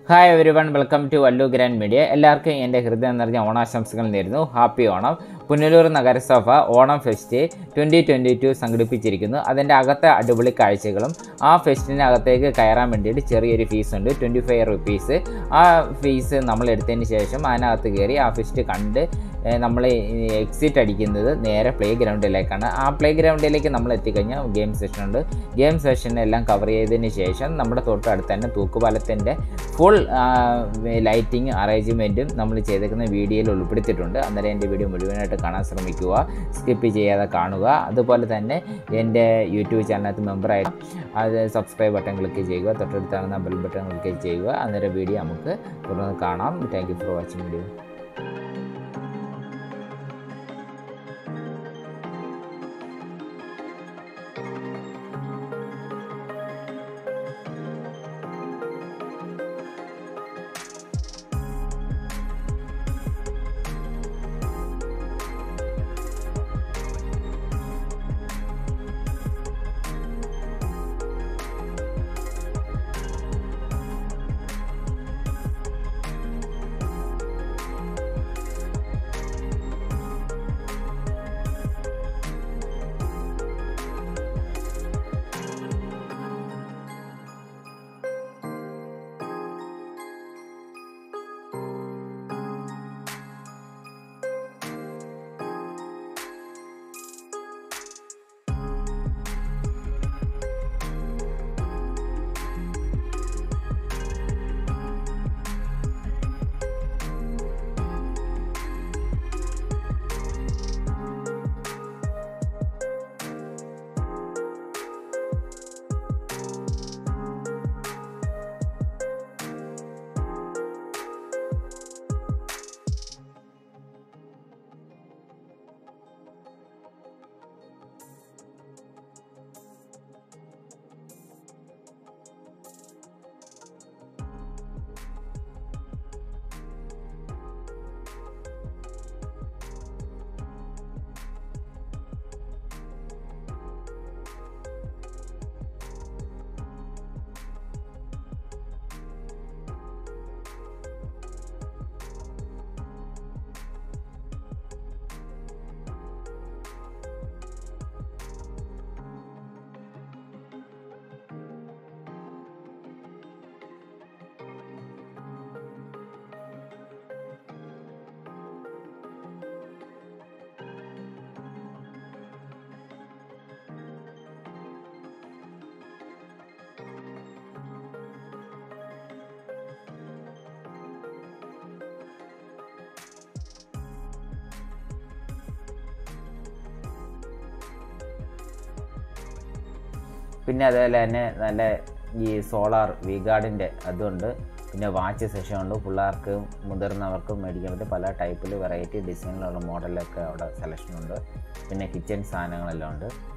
hi everyone welcome to വല്ലു grand media എല്ലാവർക്കും എൻ്റെ ഹൃദയം നിറഞ്ഞ ഓണാശംസകൾ നേരുന്നു ഹാപ്പി ഓണം പുനലൂർ നഗരസഭ Onam fest twenty twenty two സംഘടിപ്പിച്ചിരിക്കുന്നു അതിൻ്റെ അകത്തെ അടിപൊളി കാഴ്ചകളും ആ ഫെസ്റ്റിന് അകത്തേക്ക് കയറാൻ വേണ്ടിയിട്ട് ചെറിയൊരു ഫീസ് ഉണ്ട് ട്വൻറ്റി ഫൈവ് റുപ്പീസ് ആ ഫീസ് നമ്മൾ എടുത്തതിന് ശേഷം അതിനകത്ത് കയറി ആ ഫെസ്റ്റ് കണ്ട് നമ്മൾ എക്സിറ്റ് അടിക്കുന്നത് നേരെ പ്ലേ ഗ്രൗണ്ടിലേക്കാണ് ആ പ്ലേ ഗ്രൗണ്ടിലേക്ക് നമ്മൾ എത്തിക്കഴിഞ്ഞാൽ ഗെയിം സെഷൻ ഉണ്ട് ഗെയിം സെഷൻ എല്ലാം കവർ ചെയ്തതിന് ശേഷം നമ്മുടെ തൊട്ടടുത്ത് തന്നെ തൂക്കുപാലത്തിൻ്റെ ഫുൾ ലൈറ്റിംഗ് അറേഞ്ച്മെൻറ്റും നമ്മൾ ചെയ്തേക്കുന്ന വീഡിയോയിൽ ഉൾപ്പെടുത്തിയിട്ടുണ്ട് അന്നേരം എൻ്റെ വീഡിയോ മുഴുവനായിട്ട് കാണാൻ ശ്രമിക്കുക സ്കിപ്പ് ചെയ്യാതെ കാണുക അതുപോലെ തന്നെ എൻ്റെ യൂട്യൂബ് ചാനലിനകത്ത് മെമ്പറായി അത് സബ്സ്ക്രൈബ് ബട്ടൺ ക്ലിക്ക് ചെയ്യുക തൊട്ടടുത്താണ് ബെൽ ബട്ടൺ ക്ലിക്ക് ചെയ്യുക അന്നേരം വീഡിയോ നമുക്ക് തുടർന്ന് കാണാം thank you for watching video പിന്നെ അതുപോലെ തന്നെ നല്ല ഈ സോളാർ വി ഗാർഡിൻ്റെ അതുണ്ട് പിന്നെ വാച്ച് സെഷൻ ഉണ്ട് പിള്ളേർക്ക് മുതിർന്നവർക്കും മേടിക്കാൻ പറ്റും പല ടൈപ്പിൽ വെറൈറ്റി ഡിസൈനിലുള്ള മോഡലൊക്കെ അവിടെ സെലക്ഷൻ ഉണ്ട് പിന്നെ കിച്ചൺ സാധനങ്ങളെല്ലാം ഉണ്ട്